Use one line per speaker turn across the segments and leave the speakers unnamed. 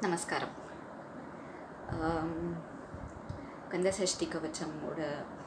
நமஸ்காரம் ஆம், கந்தசஷ்டி கவச்சமோட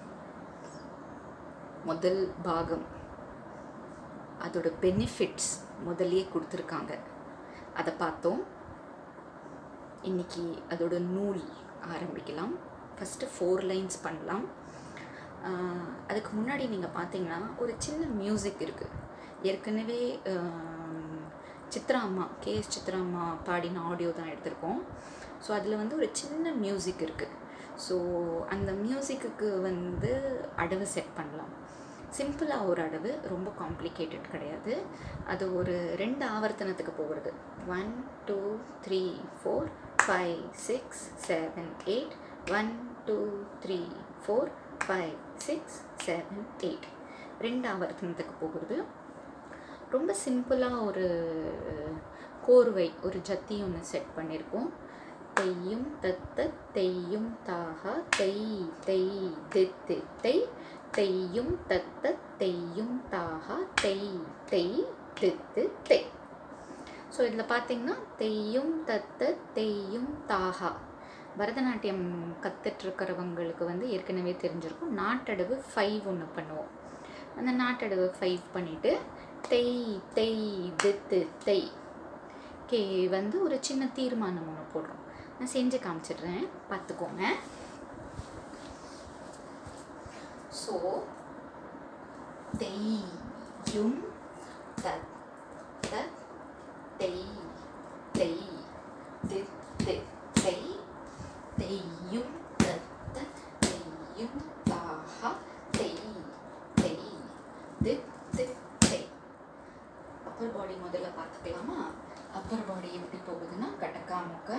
முதல் பாகம் அதோட பெனிஃபிட்ஸ் முதல்லயே கொடுத்துருக்காங்க அதை பார்த்தோம் இன்னைக்கு அதோட நூல் ஆரம்பிக்கலாம் ஃபஸ்ட்டு ஃபோர் லைன்ஸ் பண்ணலாம் ஆஹ், அதுக்கு முன்னாடி நீங்கள் பார்த்தீங்கன்னா ஒரு சின்ன மியூசிக் இருக்குது ஏற்கனவே ஆம், சித்ரா அம்மா கேஎஸ் சித்ரா அம்மா பாடின ஆடியோ தான் எடுத்திருக்கோம் ஸோ அதில் வந்து ஒரு சின்ன மியூசிக் இருக்குது ஸோ அந்த மியூசிக்குக்கு வந்து அடவு செட் பண்ணலாம் சிம்பிளாக ஒரு அடவு ரொம்ப காம்ப்ளிகேட்டட் கிடையாது அது ஒரு ரெண்டு ஆவர்த்தனத்துக்கு போகிறது one two three four five six seven eight one two three four five six seven eight ரெண்டு ஆவர்த்தனத்துக்கு போகிறது ரொம்ப சிம்பிளாக ஒரு கோர்வை ஒரு ஜத்தி ஒன்று செட் பண்ணியிருக்கோம் தெய்யும் தத்த தெய்யும் தாகா தெய் தெய் தித்து தெய் தெய்யும் தத்த தெய்யும் தாகா தெய் தெய் தித்து தெய் ஸோ இதில் பார்த்தீங்கன்னா தெய்யும் தத்த தெய்யும் தாகா பரதநாட்டியம் கற்றுட்ருக்கிறவங்களுக்கு வந்து ஏற்கனவே தெரிஞ்சிருக்கும் நாட்டடவு ஃபைவ் ஒன்று பண்ணுவோம் அந்த நாட்டடவு ஃபைவ் பண்ணிவிட்டு தெய் தெய் தித்து தெய் கே வந்து ஒரு சின்ன தீர்மானம் ஒன்று போடுறோம் நான் செஞ்சு காமிச்சிடுறேன் பார்த்துக்கோங்க ஸோ தெய்யும் தத் தத் தெய் தெய் தித் தித் தெய் தெய்யும் தத் தத் தெய்யும் தாஹா தெய் தெய் தித் தித் தெய் அப்பர் பாடி முதல்ல பார்த்துக்கலாமா அப்பர் பாடி எப்படி போகுதுன்னா கட்டக்காமுக்க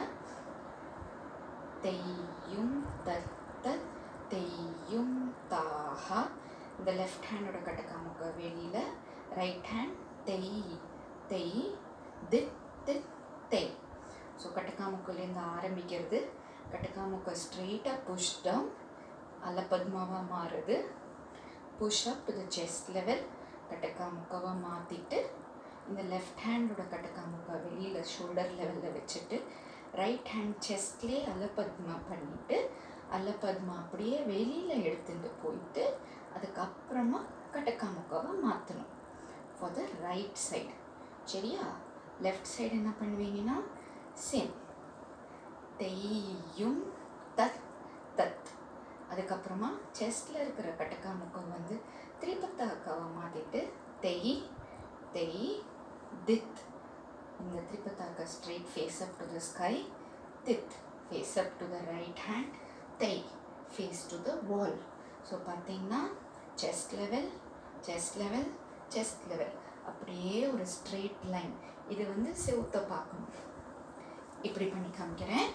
தெய்யும் தத்த தெய்யும் தாஹா இந்த லெஃப்ட் ஹேண்டோட கட்டக்காமுக்க வெளியில் ரைட் ஹேண்ட் தெய் தெய் தித் தித் தெய் ஸோ கட்டக்காமுக்கிலேருந்து ஆரம்பிக்கிறது கட்டக்காமுக்க ஸ்ட்ரெயிட்டாக புஷ் டவுன் அலப்பத்மாவாக மாறுது push up to the chest level கட்டக்காமுக்கவாக மாற்றிட்டு இந்த லெஃப்ட் ஹேண்டோட கட்டக்காமுக்கா வெளியில் ஷோல்டர் லெவலில் வச்சுட்டு ரைட் ஹேண்ட் செஸ்ட்லேயே அலப்பத்மா பண்ணிவிட்டு அலப்பத்மா அப்படியே வெளியில் எடுத்துட்டு போயிட்டு அதுக்கப்புறமா கட்டக்காமுக்காவை மாற்றணும் ஃபார் த ரைட் சைடு சரியா லெஃப்ட் சைடு என்ன பண்ணுவீங்கன்னா சேம் தெய்யும் தத் தத் அதுக்கப்புறமா செஸ்டில் இருக்கிற கட்டக்காமுக்கம் வந்து திரிபத்தாக்காவை மாற்றிட்டு தெய் தெய் தித் இந்த திரிபத்தாக்கா straight face up to the sky தித் face up to the right hand தெய் face to the wall so பார்த்தீங்கன்னா chest level chest level chest level அப்படியே ஒரு ஸ்ட்ரெயிட் லைன் இது வந்து செவுத்தை பார்க்கணும் இப்படி பண்ணி காமிக்கிறேன்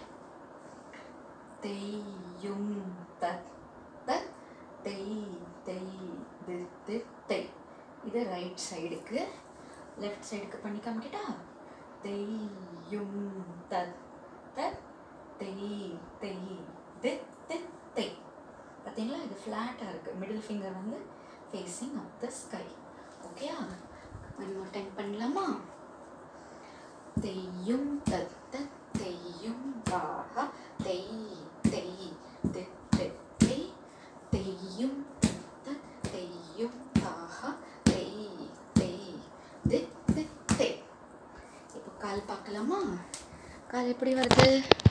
தெய்யும் தத் தத் தெய் தெய் தித் தித் தெய் இது ரைட் சைடுக்கு லெஃப்ட் சைடுக்கு பண்ணி காமிக்கிட்டா தெய்யும் தத் தத் தெய் தெய் தித் தித் தெய் பார்த்தீங்களா இது ஃப்ளாட்டாக இருக்குது மிடில் ஃபிங்கர் வந்து ஃபேஸிங் அப் த ஸ்கை ஓகேயா ஒன் மோர் டைம் பண்ணலாமா தெய்யும் தத் தத் தெய்யும் வாஹா தெய் தெய் தித் தித் தெய் தெய்யும் தத் தெய்யும் தாஹா தெய் தெய் தித் தித் தெய் இப்போ கால் பார்க்கலாமா கால் எப்படி வருது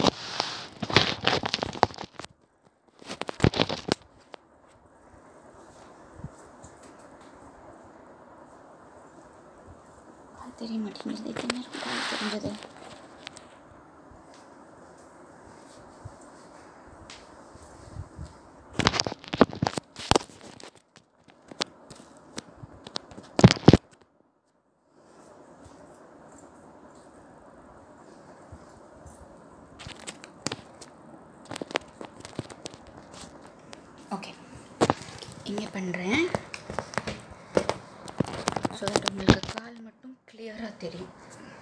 கால் தெரிய மாட்டேங்குது எத்தனை நேரம் கால் தெரிஞ்சது ஓகே இங்கே பண்ணுறேன் ஸோ தட் உங்களுக்கு கால் மட்டும் கிளியராக தெரியும்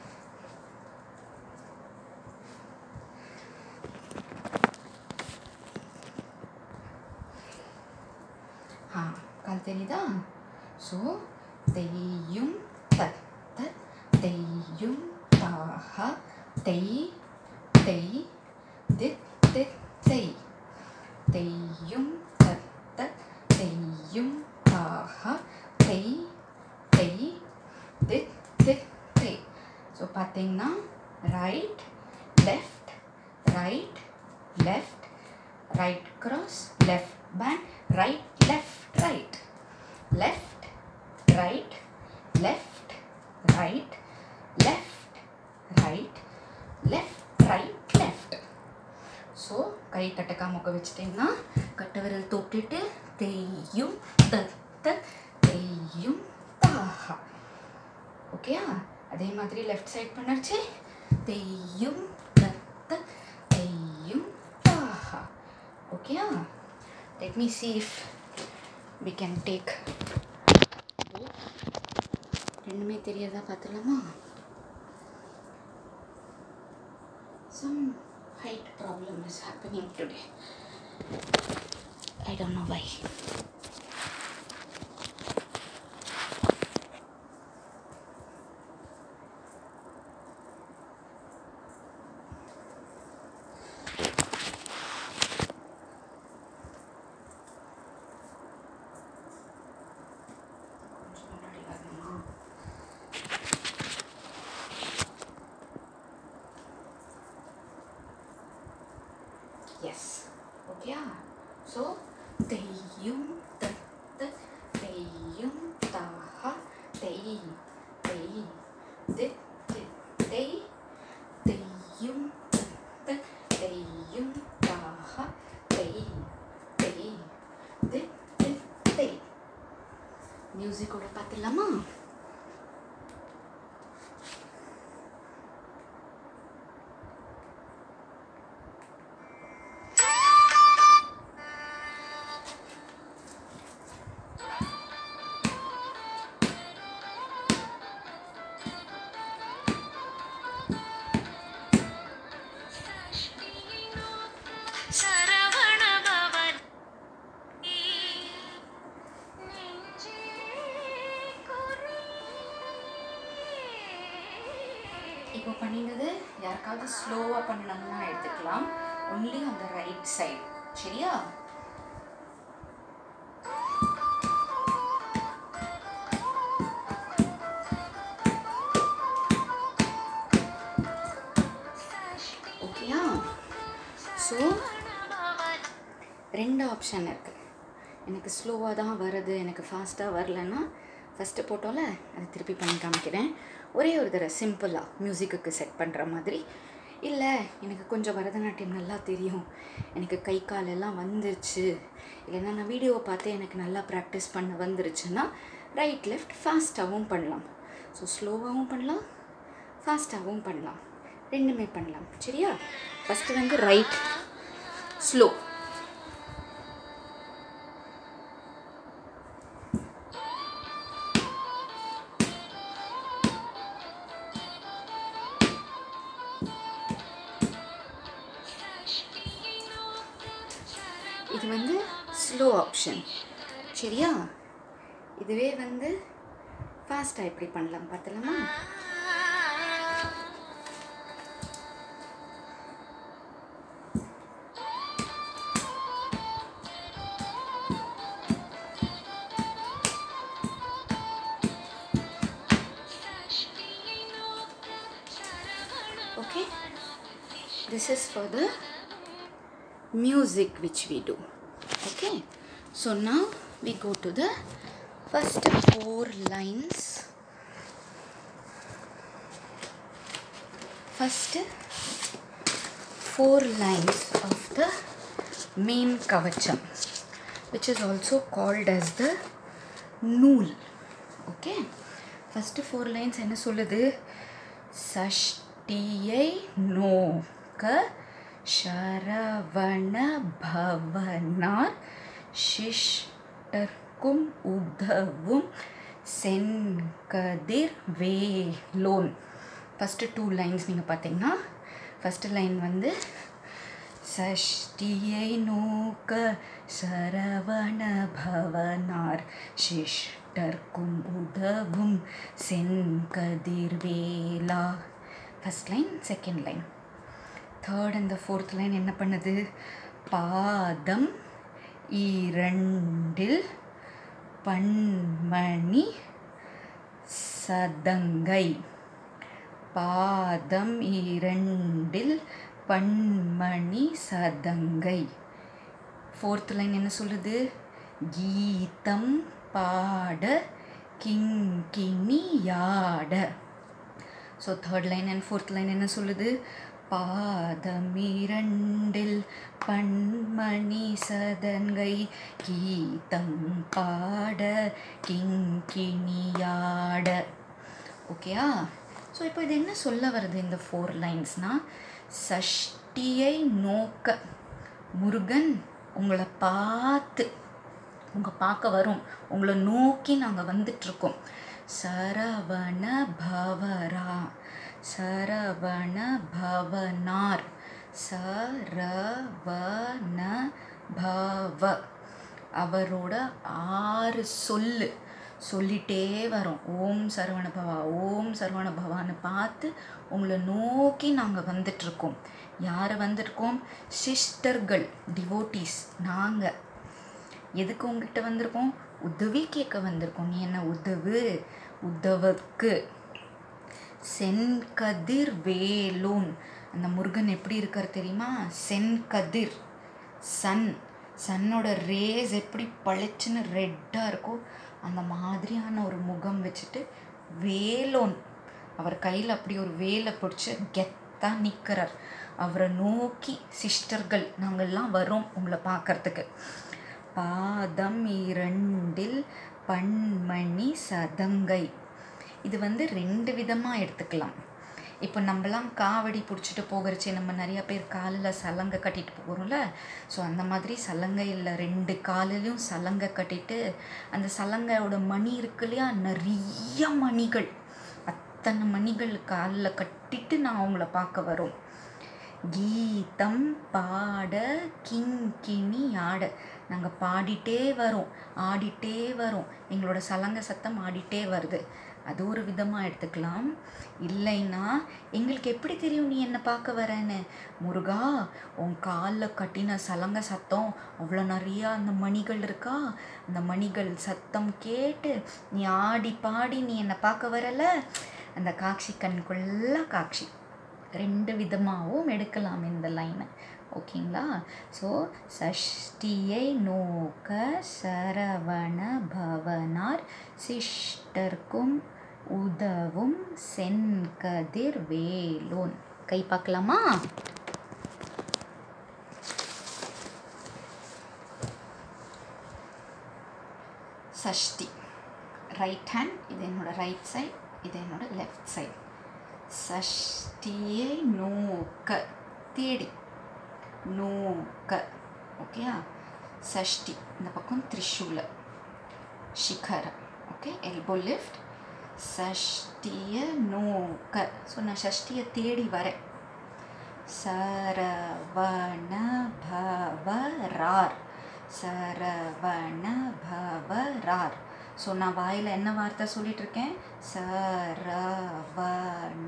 ஆ கால் தெரியுதா ஸோ தெய்யும் தத் தத் தெய்யும் தாஹ தெய் தெய் தித் தித் தெய் தெய்யும் தத்த தெய்யும் தாஹா தெய் தெய் தித் தித் தெய் ஸோ பார்த்தீங்கன்னா right left right left right cross left band right left right left right left right left right left right left so கை கட்டக்கா முக்க வச்சுட்டிங்கன்னா கட்ட விரல் தொட்டுட்டு தெய்யும் தத்த தெய்யும் தாஹா ஓகேயா அதே மாதிரி லெஃப்ட் சைட் பண்ணச்சு தெய்யும் தத்த தெய்யும் தாஹா ஓகேயா let me see if we can take both ரெண்டுமே தெரியாதா பார்த்துலாமா some height problem is happening today i don't know why கொஞ்சம் முன்னாடி வரணுமா எஸ் ஓகேயா ஸோ தெய்யும் தத்த தெய்யும் தாஹா தெய் தெய் தித் தித் தெய் தெய்யும் தத்த தெய்யும் தாஹா தெய் தெய் தித் தித் தெய் மியூசிக்கோட பார்த்துடலாமா
சரவண பவன்
இப்போ பண்ணினது யாருக்காவது ஸ்லோவாக பண்ணணும்னா எடுத்துக்கலாம் only on the right side சரியா ஓகேயா ஸோ ரெண்டு ஆப்ஷன் இருக்குது எனக்கு ஸ்லோவாக தான் வருது எனக்கு ஃபாஸ்ட்டாக வரலன்னா ஃபஸ்ட்டு போட்டோம்ல அதை திருப்பி பண்ணி காமிக்கிறேன் ஒரே ஒரு தடவை சிம்பிளாக மியூசிக்குக்கு செட் பண்ணுற மாதிரி இல்லை எனக்கு கொஞ்சம் பரதநாட்டியம் நல்லா தெரியும் எனக்கு கை கால் எல்லாம் வந்துருச்சு இல்லைன்னா நான் வீடியோவை பார்த்து எனக்கு நல்லா ப்ராக்டிஸ் பண்ண வந்துருச்சுன்னா ரைட் லெஃப்ட் ஃபாஸ்ட்டாகவும் பண்ணலாம் ஸோ ஸ்லோவாகவும் பண்ணலாம் ஃபாஸ்ட்டாகவும் பண்ணலாம் ரெண்டுமே பண்ணலாம் சரியா ஃபஸ்ட்டு வந்து ரைட் ஸ்லோ இது வந்து ஸ்லோ ஆப்ஷன் சரியா இதுவே வந்து ஃபாஸ்ட்டாக எப்படி பண்ணலாம் பார்த்தலாமா okay this is for the music which we do okay so now we go to the first four lines first four lines of the main kavacham which is also called as the nool okay first four lines என்ன சொல்லுது சஷ்டியை நோக்க சரவண பவனார் சிஷ்டர்க்கும் உதவும் சென்கதிர் வேலோன் first two lines நீங்கள் பார்த்தீங்கன்னா ஃபஸ்ட்டு லைன் வந்து சஷ்டியை நோக்க சரவண பவனார் சிஷ்டர்க்கும் உதவும் சென்கதிர்வேலா first line second line third and fourth line என்ன பண்ணுது பாதம் இரண்டில் பன்மணி சதங்கை பாதம் இரண்டில் பன்மணி சதங்கை ஃபோர்த் லைன் என்ன சொல்லுது கீதம் பாட கிங்கிணியாட so third line and fourth line என்ன சொல்லுது பாதமிரண்டில் பன்மணி சதங்கை கீதம் பாட கிங்கிணியாட ஓகேயா ஸோ இப்போ இது என்ன சொல்ல வருது இந்த ஃபோர் லைன்ஸ்னால் சஷ்டியை நோக்க முருகன் உங்களை பார்த்து உங்கள் பார்க்க வரும் உங்களை நோக்கி நாங்கள் வந்துட்ருக்கோம் சரவண பவரா சரவண பவனார் சரவண பவ அவரோட ஆறு சொல்லு சொல்லிட்டே வரும் ஓம் சரவண பவா ஓம் சரவண பவான்னு பார்த்து உங்களை நோக்கி நாங்கள் வந்துட்ருக்கோம் யார் வந்திருக்கோம் சிஸ்டர்கள் டிவோட்டீஸ் நாங்கள் எதுக்கு உங்ககிட்ட வந்திருக்கோம் உதவி கேட்க வந்திருக்கோம் நீ என்ன உதவு உதவுக்கு சென்கதிர் வேலோன் அந்த முருகன் எப்படி இருக்கார் தெரியுமா சென்கதிர் சன் சன்னோட ரேஸ் எப்படி பளிச்சுன்னு ரெட்டாக இருக்கோ அந்த மாதிரியான ஒரு முகம் வச்சுட்டு வேலோன் அவர் கையில் அப்படி ஒரு வேலை பிடிச்சி கெத்தாக நிற்கிறார் அவரை நோக்கி சிஸ்டர்கள் நாங்கள்லாம் வரோம் உங்களை பார்க்கறதுக்கு பாதம் இரண்டில் பன்மணி சதங்கை இது வந்து ரெண்டு விதமாக எடுத்துக்கலாம் இப்போ நம்மலாம் காவடி பிடிச்சிட்டு போகிறச்சே நம்ம நிறையா பேர் காலில் சலங்கை கட்டிட்டு போகிறோம்ல ஸோ அந்த மாதிரி சலங்கையில் ரெண்டு காலிலையும் சலங்கை கட்டிட்டு அந்த சலங்கையோட மணி இருக்கு இல்லையா நிறைய மணிகள் அத்தனை மணிகள் காலில் கட்டிட்டு நான் அவங்கள பார்க்க வரோம் கீதம் பாட கிங்கிணி ஆட நாங்கள் பாடிட்டே வரோம் ஆடிட்டே வரோம் எங்களோட சலங்கை சத்தம் ஆடிட்டே வருது அது ஒரு விதமாக எடுத்துக்கலாம் இல்லைன்னா எங்களுக்கு எப்படி தெரியும் நீ என்னை பார்க்க வரேன்னு முருகா உன் காலில் கட்டின சலங்கை சத்தம் அவ்வளோ நிறையா அந்த மணிகள் இருக்கா அந்த மணிகள் சத்தம் கேட்டு நீ ஆடி பாடி நீ என்னை பார்க்க வரல அந்த காட்சி கண்குள்ள காட்சி ரெண்டு விதமாகவும் எடுக்கலாம் இந்த லைனை ஓகேங்களா ஸோ சஷ்டியை நோக்க சரவண பவனார் சிஷ்டர்க்கும் உதவும் சென்கதிர் வேலோன் கை பார்க்கலாமா சஷ்டி ரைட் ஹேண்ட் இது என்னோட ரைட் சைட் இது என்னோட லெஃப்ட் சைட் சஷ்டியை நோக்க தேடி நோக்க ஓகேயா சஷ்டி இந்த பக்கம் திரிஷூல ಶಿಖರ ಓಕೆ ಎಲ್ಬೋ ಲಿಫ್ಟ್ ಷಷ್ಠಿಯ ನೂಕ ಸೊ ನಾನು ಷಷ್ಠಿಯ ತೇಡಿ ವರೆ ಸರವಣ ಭವರಾರ್ சரவண பவரார் ஸோ நான் வாயில் என்ன வார்த்தை சொல்லிட்டு இருக்கேன் சரவண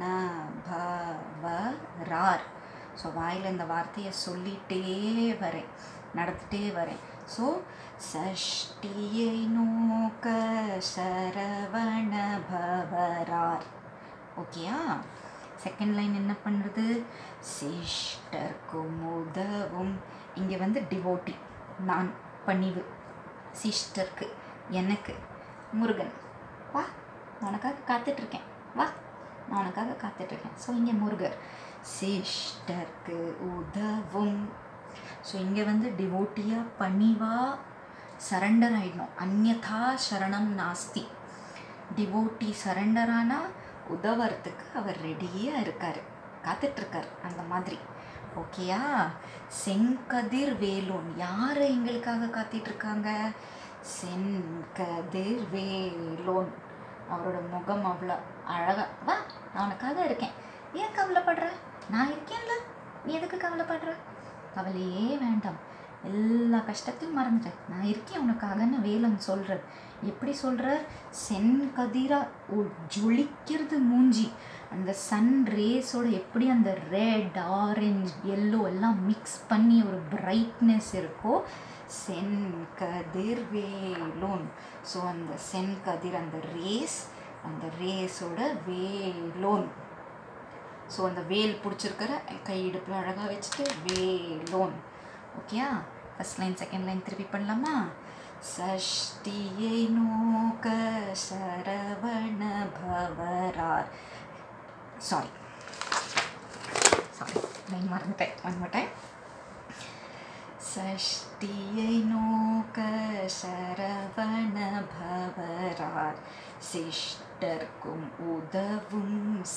பவரார் ஸோ வாயில் இந்த வார்த்தையை சொல்லிட்டே வரேன் நடத்திட்டே வரேன் ஸோ சஷ்டியை நோக்க சரவண பவரார் ஓகேயா செகண்ட் லைன் என்ன பண்ணுறது சிஸ்டர்க்கும் உதவும் இங்கே வந்து டிவோட்டி நான் பணிவு சிஸ்டருக்கு எனக்கு முருகன் வா நான் உனக்காக காத்துட்ருக்கேன் வா நான் உனக்காக காத்துட்ருக்கேன் ஸோ இங்கே முருகர் சிஸ்டருக்கு உதவும் ஸோ இங்கே வந்து டிவோட்டியாக பணிவாக சரண்டர் ஆகிடணும் அந்யதா சரணம் நாஸ்தி டிவோட்டி சரண்டர் ஆனால் உதவுறதுக்கு அவர் ரெடியாக இருக்கார் காத்துட்ருக்கார் அந்த மாதிரி ஓகேயா செங்கதிர் வேலோன் யார் எங்களுக்காக காத்திட்ருக்காங்க செங்கதிர் வேலோன் அவரோட முகம் அவ்வளோ அழகா வா நான் உனக்காக இருக்கேன் ஏன் கவலைப்படுற நான் இருக்கேன்ல நீ எதுக்கு கவலைப்படுற கவலையே வேண்டாம் எல்லா கஷ்டத்தையும் மறந்துட்டேன் நான் இருக்கேன் உனக்காகன்னு வேலன் சொல்கிறார் எப்படி சொல்கிறார் செங்கதிரா ஓ ஜொலிக்கிறது மூஞ்சி அந்த சன் ரேஸோட எப்படி அந்த ரெட் ஆரஞ்ச் எல்லோ எல்லாம் மிக்ஸ் பண்ணி ஒரு பிரைட்னஸ் இருக்கோ சென் கதிர் வேலோன் ஸோ அந்த சென் கதிர் அந்த ரேஸ் அந்த ரேஸோட வேலோன் ஸோ அந்த வேல் பிடிச்சிருக்கிற கை இடுப்பில் அழகாக வச்சுட்டு வேலோன் ஓகேயா ஃபஸ்ட் லைன் செகண்ட் லைன் திருப்பி பண்ணலாமா சஷ்டியை நோக்க சரவண பவரார் சாரி சாரி லைன் மறந்துட்டேன் ஒன் மோர் டைம் சஷ்டியை நோக்க சரவண பவரார் சிஷ்டர்க்கும் உதவும்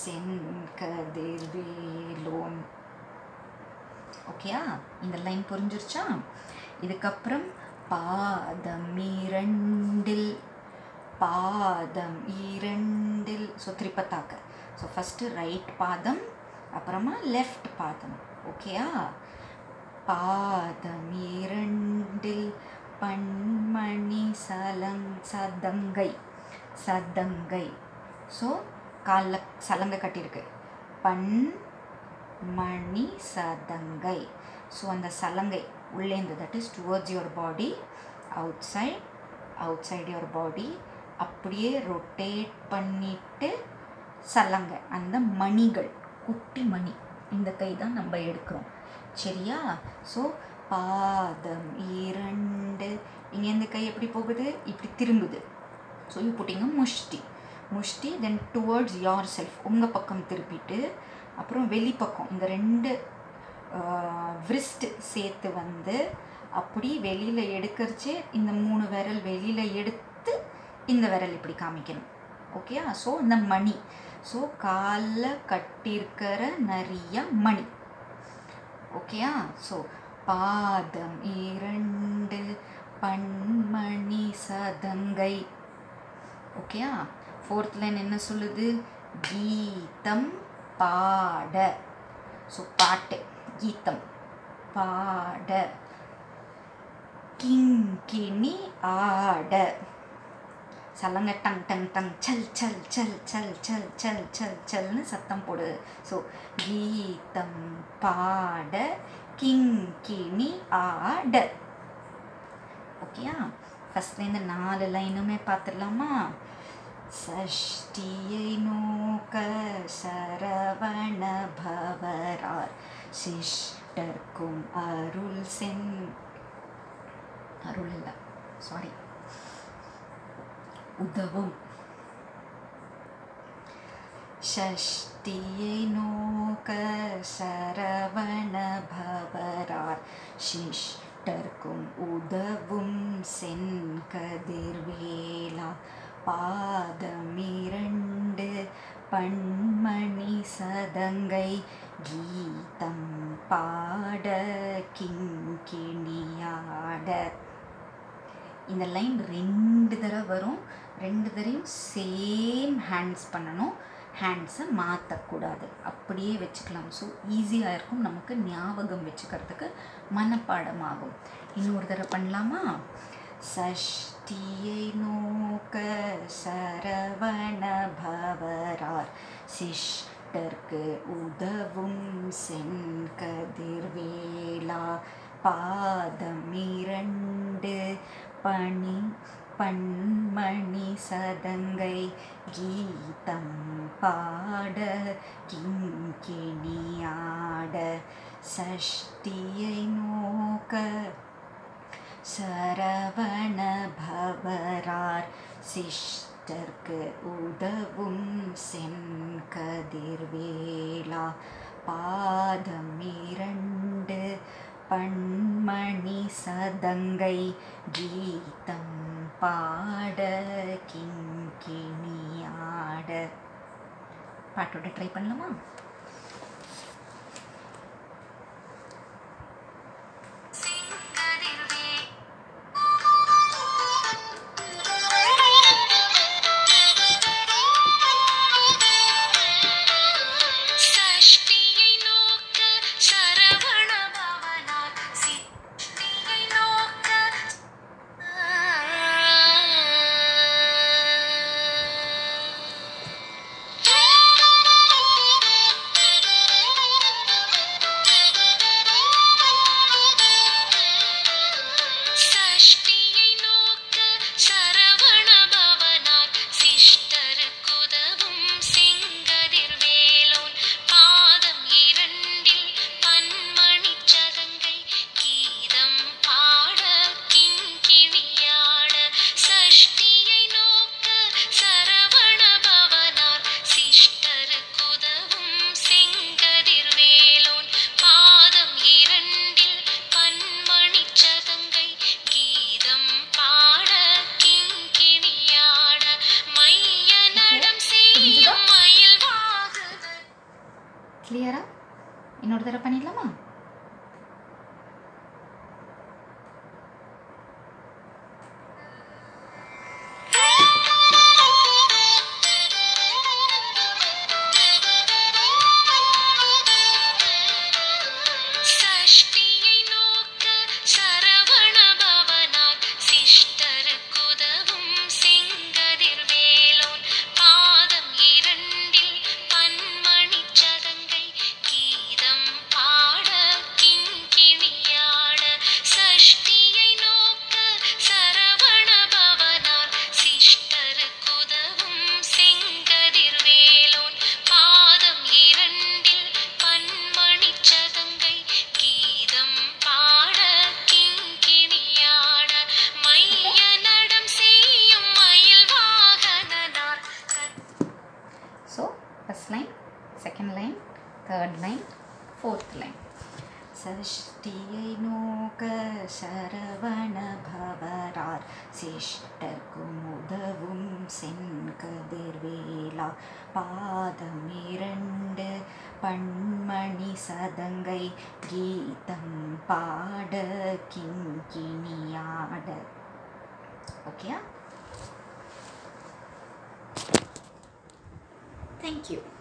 சென்கதிர்வேலோன் ஓகேயா இந்த லைன் புரிஞ்சிருச்சா இதுக்கப்புறம் பாதம் இரண்டில் பாதம் இரண்டில் ஸோ திரிப்பத்தாக்க ஸோ ஃபஸ்ட்டு ரைட் பாதம் அப்புறமா லெஃப்ட் பாதம் ஓகேயா பாதம் இரண்டில் பன்மணி சலங் சதங்கை சதங்கை ஸோ காலில் சலங்கை கட்டியிருக்கு பன் மணி சதங்கை ஸோ அந்த சலங்கை உள்ளேந்து that is towards your body outside outside your body அப்படியே ரொட்டேட் பண்ணிட்டு சலங்கை அந்த மணிகள் குட்டி மணி இந்த கை தான் நம்ம எடுக்கிறோம் சரியா ஸோ பாதம் இரண்டு இங்கே இந்த கை எப்படி போகுது இப்படி திரும்புது ஸோ யூ புட்டிங்க முஷ்டி முஷ்டி தென் டுவர்ட்ஸ் யோர் செல்ஃப் உங்கள் பக்கம் திருப்பிட்டு அப்புறம் வெளிப்பக்கம் இந்த ரெண்டு விரிஸ்ட் சேர்த்து வந்து அப்படி வெளியில் எடுக்கிறச்சே இந்த மூணு விரல் வெளியில் எடுத்து இந்த விரல் இப்படி காமிக்கணும் ஓகேயா ஸோ இந்த மணி ஸோ காலில் கட்டியிருக்கிற நிறைய மணி ஓகேயா ஸோ பாதம் இரண்டு பன்மணி சதங்கை ஓகேயா ஃபோர்த் லைன் என்ன சொல்லுது கீதம் பாட ஸோ பாட்டு கீதம் பாட கிங்கிணி ஆட சலங்க டங் டங் டங் சல் சல் சல் சல் சல் சல் சல் சல்னு சத்தம் போடு ஸோ கீதம் பாட கிங்கிணி ஆட ஓகேயா ஃபஸ்ட்லேருந்து நாலு லைனுமே பார்த்துடலாமா சஷ்டியை நோக்க சரவண பவரார் சிஷ்டர்க்கும் அருள் சென் அருள் இல்லை சாரி உதவும் ஷஷ்டியை நோக்க சரவண பவரார் சிஷ்டர்க்கும் உதவும் சென்கதிர்வேலா பாதமிரண்டு பன்மணி சதங்கை கீதம் பாட கிங்கிணியாட இந்த லைன் ரெண்டு தடவை வரும் ரெண்டு தடவையும் சேம் ஹேண்ட்ஸ் பண்ணணும் ஹேண்ட்ஸை மாற்றக்கூடாது அப்படியே வச்சுக்கலாம் ஸோ ஈஸியாக இருக்கும் நமக்கு ஞாபகம் வச்சுக்கிறதுக்கு மனப்பாடமாகும் இன்னொரு தடவை பண்ணலாமா சஷ்டியை நோக்க சரவண பவரார் சிஷ்டர்க்கு உதவும் சென்கதிர்வேலா பாதம் இரண்டு பணி பன்மணி சதங்கை கீதம் பாட கிங்கிணியாட சஷ்டியை நோக்க சரவண பவரார் சிஷ்டர்க்கு உதவும் சென்கதிர்வேலா பாதம் இரண்டு பன்மணி சதங்கை கீதம் பாட கிங்கிணியாட பாட்டோட ட்ரை பண்ணலாமா
சஷ்டியை நோக்க சரவண பவனார் சித்தியை நோக்க ஆ
கிளியரா இன்னொரு தடவை பண்ணிடலாமா
சஷ்டியை நோக்க சரவண பவனார் சிஷ்டருக்குதவும் செங்கதிர் வேலோன் பாதம் இரண்டில் பன்மணி சதங்கை கீதம் பாட கிண்கிணியாட சஷ்டியை நோக்க சரவண பவனார் சிஷ்டருக்குதவும் செங்கதிர் வேலோன் பாதம் இரண்டில் பன்மணி சதங்கை கீதம் பாட கிண்கிணியாட மைய நடம் செய்யும் மயில் வாகனனார்
so first line second line third line fourth line சஷ்டியை நோக்க சரவண பவரார் சிஷ்டர்க்கும் உதவும் சென்கதிர்வேலா பாதம் இரண்டு பன்மணி சதங்கை கீதம் பாட கிங்கிணியாட ஓகேயா தேங்க்யூ